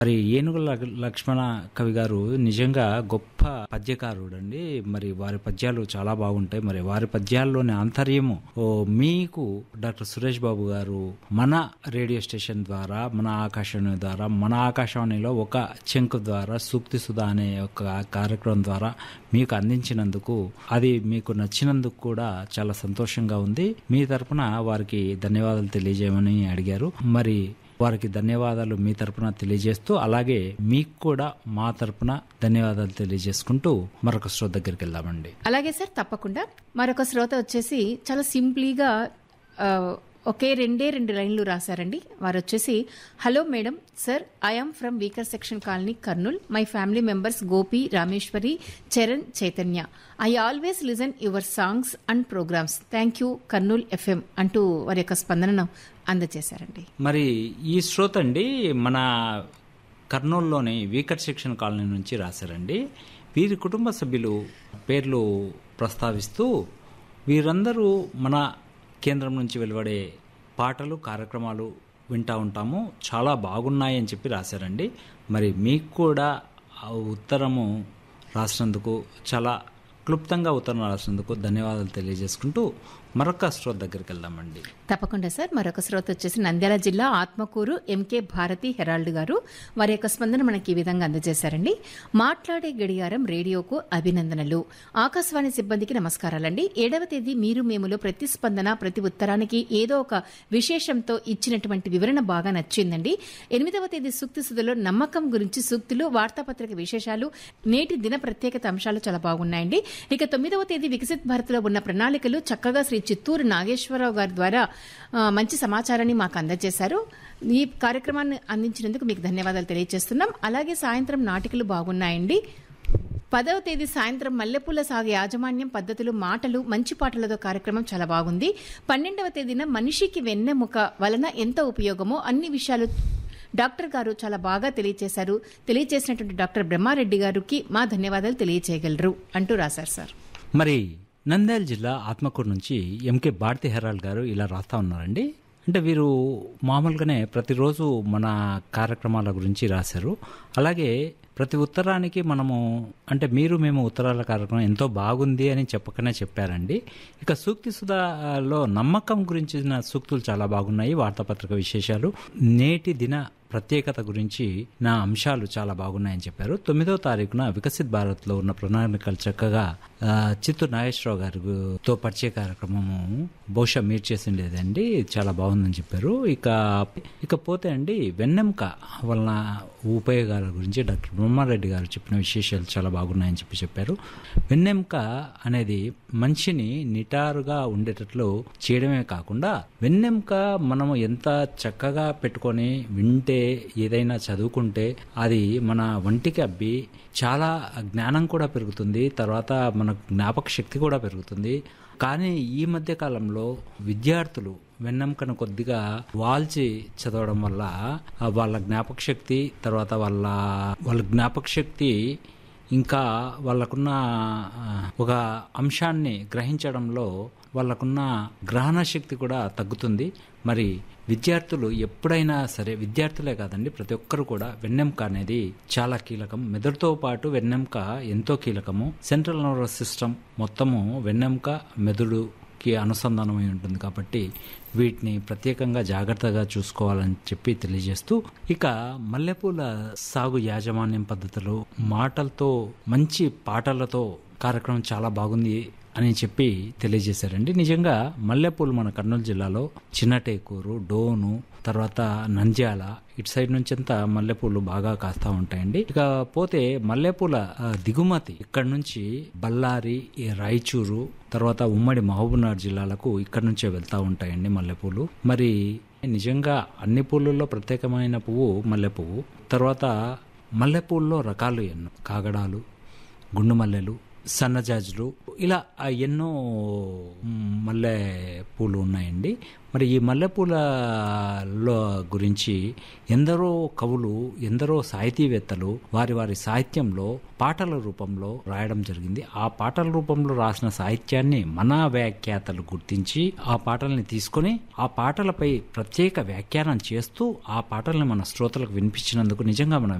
మరి ఏనుగుల లక్- లక్ష్మణ కవి గారు నిజంగా గొప్ప పద్యకారుడు అండి మరి వారి పద్యాలు చాలా బాగుంటాయి మరి వారి పద్యాల్లోని ఆంతర్యము ఓ మీకు డాక్టర్ సురేష్ బాబు గారు మన రేడియో స్టేషన్ ద్వారా మన ఆకాశవాణి ద్వారా మన ఆకాశవాణిలో ఒక చెంకు ద్వారా సూక్తి సుధా అనే ఒక కార్యక్రమం ద్వారా మీకు అందించినందుకు అది మీకు నచ్చినందుకు కూడా చాలా సంతోషంగా ఉంది మీ తరపున వారికి ధన్యవాదాలు తెలియజేయమని అడిగారు మరి వారికి ధన్యవాదాలు మీ తరపున తెలియజేస్తూ అలాగే మీకు కూడా మా తరపున ధన్యవాదాలు తెలియజేసుకుంటూ మరొక శ్రోత దగ్గరికి వెళ్దామండి అలాగే సార్ తప్పకుండా మరొక శ్రోత వచ్చేసి చాలా సింప్లీగా ఆ, ఒకే రెండే రెండు లైన్లు రాశారండి వారు వచ్చేసి hello madam sir I'm from weaker section colony Kurnool my family members Gopi Rameshwari Charan Chaitanya I always listen your songs and programmes thank you Kurnool FM అంటూ వారి యొక్క స్పందనను అందజేశారండి మరి ఈ శ్రోత అండి మన కర్నూలులోని వీకట్ సెక్షన్ కాలనీ నుంచి రాశారండి వీరి కుటుంబ సభ్యులు పేర్లు ప్రస్తావిస్తూ వీరందరూ మన కేంద్రం నుంచి వెలువడే పాటలు కార్యక్రమాలు వింటూ ఉంటాము చాలా బాగున్నాయి అని చెప్పి రాశారండి మరి మీకు కూడా ఆ ఉత్తరము రాసినందుకు చాలా క్లుప్తంగా ఉత్తరం రాసినందుకు ధన్యవాదాలు తెలియజేసుకుంటూ మరొక శ్రోత దగ్గరికి వెళ్దామండి తప్పకుండా సార్ మరొక శ్రోత వచ్చేసి నంద్యాల జిల్లా ఆత్మకూరు ఎంకే భారతి హెరాల్డ్ గారు వారి యొక్క స్పందన మనకి ఈ విధంగా అందజేశారండి మాట్లాడే గడియారం రేడియోకు అభినందనలు ఆకాశవాణి సిబ్బందికి నమస్కారాలండి ఏడవ తేదీ మీరు మేములో ప్రతి స్పందన ప్రతి ఉత్తరానికి ఏదో ఒక విశేషంతో ఇచ్చినటువంటి వివరణ బాగా నచ్చిందండి ఎనిమిదవ తేదీ సూక్తి సుధలో నమ్మకం గురించి సూక్తులు వార్తాపత్రిక విశేషాలు నేటి దిన ప్రత్యేకత అంశాలు చాలా బాగున్నాయండి ఇక తొమ్మిదవ తేదీ వికసిత్ భారత్ లో ఉన్న ప్రణాళికలు చక్కగా శ్రీ చిత్తూరు నాగేశ్వరరావు గారి ద్వారా ఆ, మంచి సమాచారాన్ని మాకు అందజేశారు ఈ కార్యక్రమాన్ని అందించినందుకు మీకు ధన్యవాదాలు తెలియజేస్తున్నాం అలాగే సాయంత్రం నాటికలు బాగున్నాయండి పదవ తేదీ సాయంత్రం మల్లెపూల సాగు యాజమాన్యం పద్ధతులు మాటలు మంచి పాటలతో కార్యక్రమం చాలా బాగుంది పన్నెండవ తేదీన మనిషికి వెన్నెముక వలన ఎంత ఉపయోగమో అన్ని విషయాలు డాక్టర్ గారు చాలా బాగా తెలియజేశారు తెలియజేసినటువంటి డాక్టర్ బ్రహ్మారెడ్డి గారికి మా ధన్యవాదాలు తెలియజేయగలరు అంటూ రాశారు సార్ మరి నంద్యాల జిల్లా ఆత్మకూరు నుంచి ఎంకే భారతి హెరాల్ గారు ఇలా రాస్తా ఉన్నారండి అంటే వీరు మామూలుగానే ప్రతిరోజు మన కార్యక్రమాల గురించి రాశారు అలాగే ప్రతి ఉత్తరానికి మనము అంటే మీరు మేము ఉత్తరాల కార్యక్రమం ఎంతో బాగుంది అని చెప్పకనే చెప్పారండి ఇక సూక్తి సుధాలో నమ్మకం గురించిన సూక్తులు చాలా బాగున్నాయి వార్తాపత్రిక విశేషాలు నేటి దిన ప్రత్యేకత గురించి నా అంశాలు చాలా బాగున్నాయని చెప్పారు తొమ్మిదో తారీఖున వికసిత్ భారత్ లో ఉన్న ప్రణాళికలు చక్కగా ఆ, చిత్తూరు నాగేశ్వరరావు గారితో పరిచయ కార్యక్రమము బహుశా మీరు చేసిండేదండి చాలా బాగుందని చెప్పారు ఇక ఇకపోతే అండి వెన్నెముక వలన ఉపయోగాల గురించి డాక్టర్ బ్రహ్మారెడ్డి గారు చెప్పిన విశేషాలు చాలా బాగున్నాయని చెప్పి చెప్పారు వెన్నెముక అనేది మనిషిని నిటారుగా ఉండేటట్లు చేయడమే కాకుండా వెన్నెముక మనము ఎంత చక్కగా పెట్టుకొని వింటే ఏదైనా చదువుకుంటే అది మన వంటికి అబ్బి చాలా జ్ఞానం కూడా పెరుగుతుంది తర్వాత మన జ్ఞాపక శక్తి కూడా పెరుగుతుంది కానీ ఈ మధ్య కాలంలో విద్యార్థులు వెన్నెముకను కొద్దిగా వాల్చి చదవడం వల్ల ఆ వాళ్ళ జ్ఞాపక శక్తి తర్వాత వాళ్ళ వాళ్ళ జ్ఞాపక శక్తి ఇంకా వాళ్ళకున్న ఆ, ఒక అంశాన్ని గ్రహించడంలో వాళ్ళకున్న గ్రహణ శక్తి కూడా తగ్గుతుంది మరి విద్యార్థులు ఎప్పుడైనా సరే విద్యార్థులే కాదండి ప్రతి ఒక్కరు కూడా వెన్నెముక అనేది చాలా కీలకం మెదడుతో పాటు వెన్నెముక ఎంతో కీలకము సెంట్రల్ నర్వస్ సిస్టమ్ మొత్తము వెన్నెముక మెదడుకి అనుసంధానమై ఉంటుంది కాబట్టి వీటిని ప్రత్యేకంగా జాగ్రత్తగా చూసుకోవాలని చెప్పి తెలియజేస్తూ ఇక మల్లెపూల సాగు యాజమాన్యం పద్ధతులు మాటలతో మంచి పాటలతో కార్యక్రమం చాలా బాగుంది అని చెప్పి తెలియజేశారండి నిజంగా మల్లెపూలు మన కర్నూలు జిల్లాలో చిన్నటేకూరు డోను తర్వాత నంద్యాల ఇటు సైడ్ నుంచి అంతా మల్లెపూలు బాగా కాస్తా ఉంటాయండి ఇక పోతే మల్లెపూల ఆ, దిగుమతి ఇక్కడ నుంచి బళ్ళారి ఈ రాయచూరు తర్వాత ఉమ్మడి మహబూబ్నగర్ జిల్లాలకు ఇక్కడ నుంచే వెళ్తా ఉంటాయండి మల్లెపూలు మరి నిజంగా అన్ని పూలలో ప్రత్యేకమైన పువ్వు మల్లె పువ్వు తర్వాత మల్లెపూల్లో రకాలు ఎన్నో కాగడాలు గుండు మల్లెలు సన్నజాజులు ఇలా ఆ ఎన్నో మ్, మల్లె పూలు ఉన్నాయండి మరి ఈ మల్లెపూలలో గురించి ఎందరో కవులు ఎందరో సాహితీవేత్తలు వారి వారి సాహిత్యంలో పాటల రూపంలో రాయడం జరిగింది ఆ పాటల రూపంలో రాసిన సాహిత్యాన్ని మన వ్యాఖ్యాతలు గుర్తించి ఆ పాటల్ని తీసుకొని ఆ పాటలపై ప్రత్యేక వ్యాఖ్యానం చేస్తూ ఆ పాటల్ని మన శ్రోతలకు వినిపించినందుకు నిజంగా మన